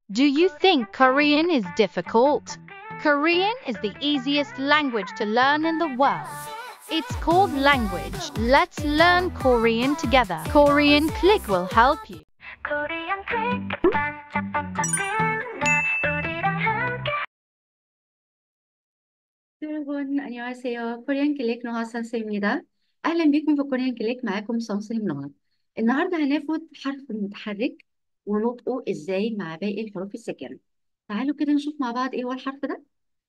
Do you think Korean is difficult? Korean is the easiest language to learn in the world. It's called language. Let's learn Korean together. Korean Click will help you. 코리안 클릭 반짝반짝빛나 우리랑 함께 여러분 안녕하세요. كوريان كليك نهى سانسيمنيدا أهلا بيكم في كوريان كليك معاكم سانسيم نهى النهاردة هناخد حرف المتحرك ونطقه ازاي مع باقي الحروف الساكنة تعالوا كده نشوف مع بعض ايه هو الحرف ده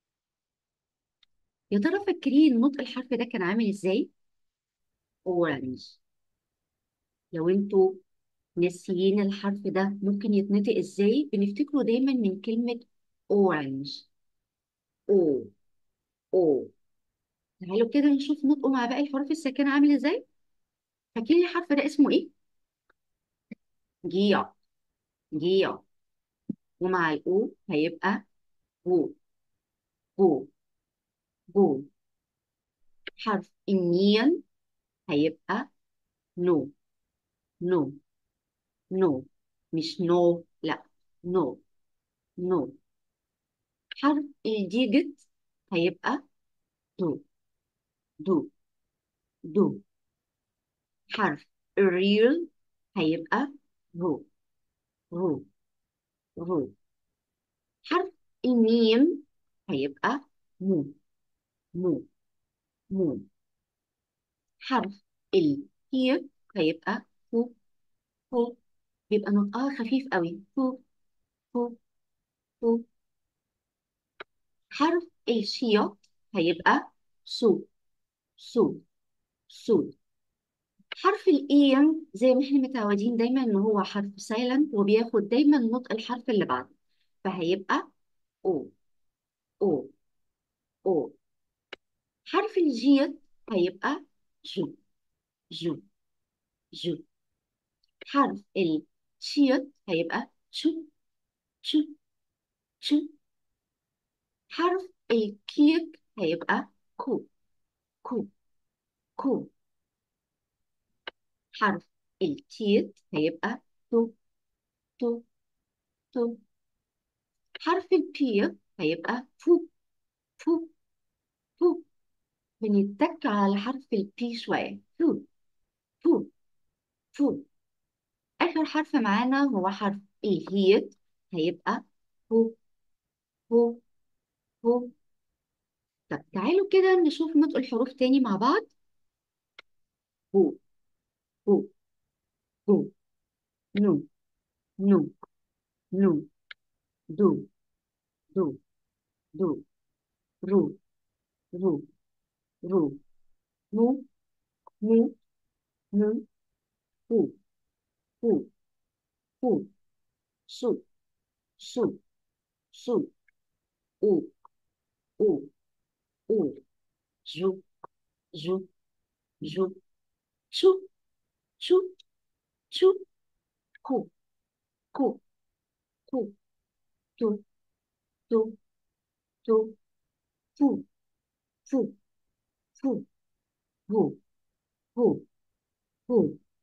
يا ترى فاكرين نطق الحرف ده كان عامل ازاي اورانج لو انتوا ناسيين الحرف ده ممكن يتنطق ازاي بنفتكره دايما من كلمة اورانج او او تعالوا كده نشوف نطقه مع باقي الحروف الساكنة عامل ازاي فاكرين الحرف ده اسمه ايه جيع جيع ومع الاو هيبقى بو بو بو حرف النين هيبقى نو نو نو مش نو لا نو نو حرف الديجيت هيبقى دو دو دو حرف الريل هيبقى رو رو رو حرف الميم هيبقى مو مو مو حرف الكيف هيبقى هو هو بيبقى نطقها خفيف قوي هو هو هو حرف الشياط هيبقى سو سو سو حرف الايم زي ما احنا متعودين دايما ان هو حرف سايلنت وبياخد دايما نطق الحرف اللي بعده فهيبقى او او او حرف الجيم هيبقى جو جو جو حرف الشيت هيبقى شو شو شو حرف الكيك هيبقى كو كو كو حرف التيت هيبقى تو تو تو حرف البي هيبقى فو فو فو بنتك على حرف البي شوية فو فو فو آخر حرف معانا هو حرف الهيت هيبقى هو هو هو طب تعالوا كده نشوف نطق الحروف تاني مع بعض هو هو هو نو نو نو دو دو دو رو رو رو مو مو مو هو هو هو سو سو سو او او او جو جو جو شو شو شو كو كو كو تو تو تو فو فو فو هو هو هو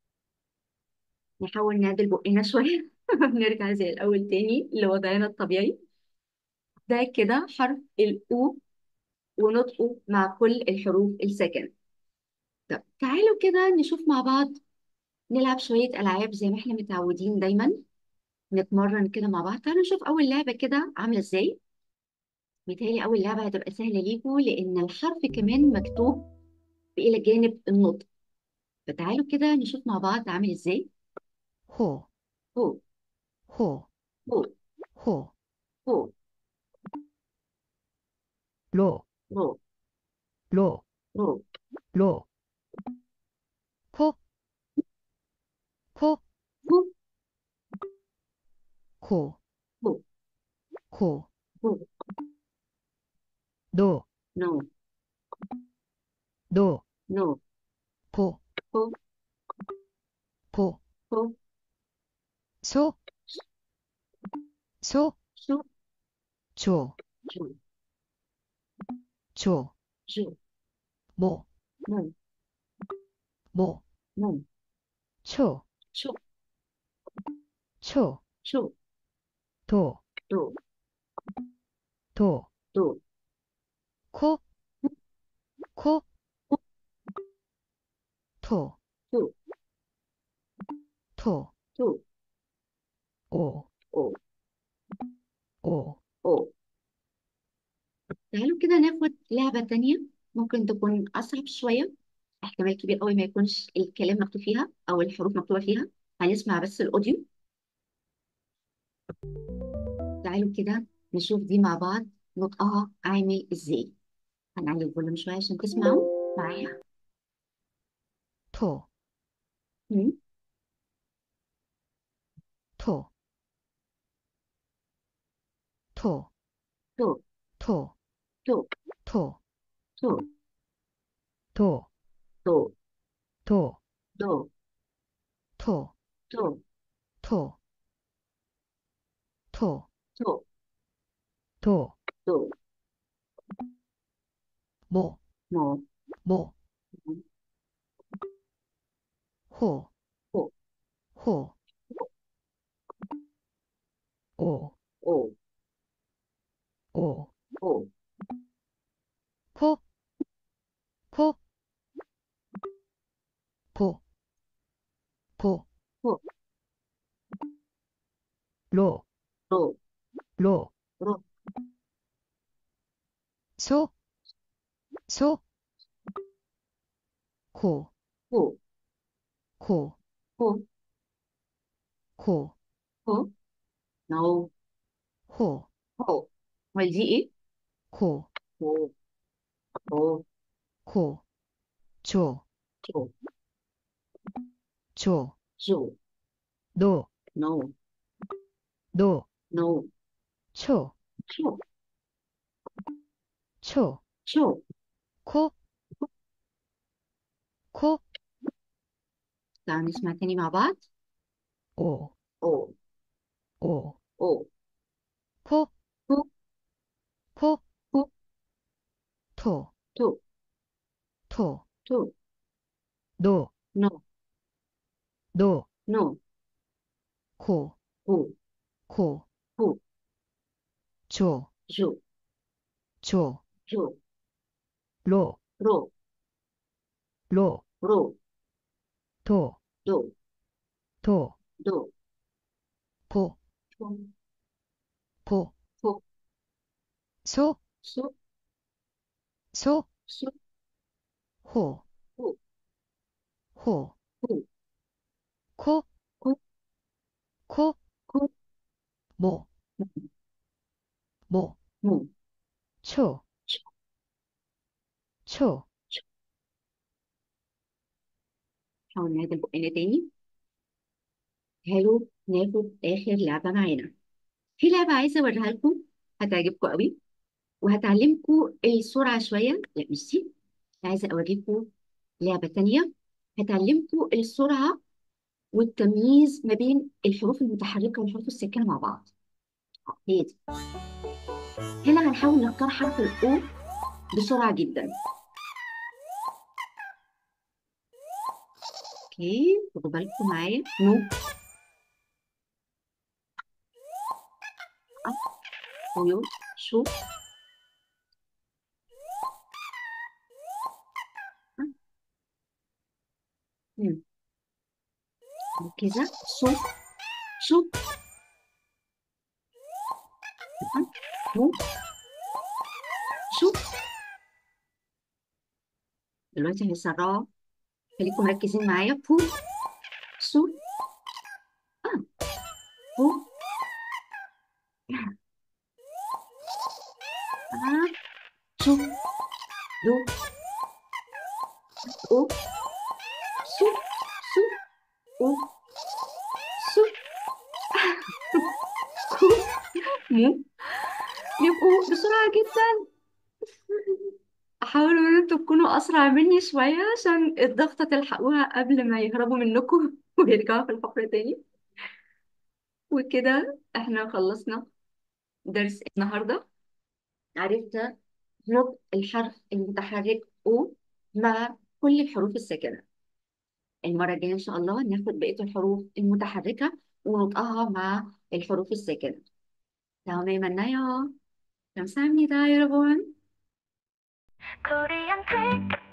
نحاول نعدل بقنا شوية نرجع زي الأول تاني لوضعنا الطبيعي ده كده حرف الأو ونطقه مع كل الحروف الساكنة طب تعالوا كده نشوف مع بعض نلعب شوية ألعاب زي ما احنا متعودين دايما نتمرن كده مع بعض تعالوا نشوف أول لعبة كده عاملة ازاي متهيألي أول لعبة هتبقى سهلة ليكوا لأن الحرف كمان مكتوب إلى جانب النطق فتعالوا كده نشوف مع بعض عامل ازاي 호, هو 호, هو 호, هو 로, رو 로, رو 로. 코, 코, هو 코, هو 코, هو 노, نو 노, نو 코, هو 코, هو 소, 소, شو 조, جو 조, جو 모, نو 모, نو 초, شو 초, شو 도, تو と、 تو こ、こ、と、 تو と、 تو お、 او お、 او تعالوا كده ناخد لعبة تانية ممكن تكون أصعب شوية احتمال كبير قوي ما يكونش الكلام مكتوب فيها أو الحروف مكتوبة فيها هنسمع بس الأوديو تعالوا كده نشوف دي مع بعض نطقها عامل إزاي هنعلي الفوليوم شوية عشان تسمعوا معايا と、 هم؟ と、と、 تو と、 تو と、 تو と、 تو と、 دو と、 تو と、と、 تو と、 تو も、 مو も、ほ、 ほ、 ほ、お、 أو お、 أو ぽ、ぽ、ぽ、ぽ、 ぽ、 ろ、 رو ろ、 رو そ、そ、こ、 هو こ、 هو こ、 هو نو ほ、 هو والدي إيه؟ こ、 هو هو こ、ちょ、 تو ちょ、 جو ど、 نو ど、 نو ちょ、 شو ちょ、 شو こ、こ、 تعالوا نسمع تاني مع بعض お、 أو お、 أو ぽ、 هو ぽ、 هو と、 تو と、 تو ど、 نو ど、 نو こ、 هو こ、 هو ちょ、 جو ちょ、 جو ろ、 رو ろ、 رو と、 دو と、 دو ぽ、 تو ぽ、 هو そ、 سو そ、 سو ほ、 هو ほ、 هو こ、 こ、 こ、 كو も、も、 مو ちょ、 شو ちょ、 حاول نعيد البقين تاني حلو ناخد آخر لعبة معانا في لعبة عايزة أوريها لكم هتعجبكم قوي وهتعلمكم السرعة شوية لا مش دي عايزة أوريكم لعبة تانية هتعلمكم السرعة والتمييز ما بين الحروف المتحركة والحروف الساكنة مع بعض آه، هي دي هنا هنحاول نختار حرف الأو بسرعة جدا اوكي خدوا بالكم معايا نو أ ويو شو أ، مم. كده سو شو أ، مو شو دلوقتي هيسرعوا خليكم مركزين معايا بو سو أ بو أ شو دو أو سو سو أو سو كو مو يبقوا بسرعة جدا حاولوا ان انتوا تكونوا اسرع مني شوية عشان الضغطة تلحقوها قبل ما يهربوا منكم ويرجعوا في الحفرة تاني وكده احنا خلصنا درس النهاردة عرفت نطق الحرف المتحرك او مع كل الحروف الساكنة المرة الجاية ان شاء الله ناخد بقية الحروف المتحركة ونطقها مع الحروف الساكنة 다음에 만나요. 감사합니다, 여러분. 코리안 크리켓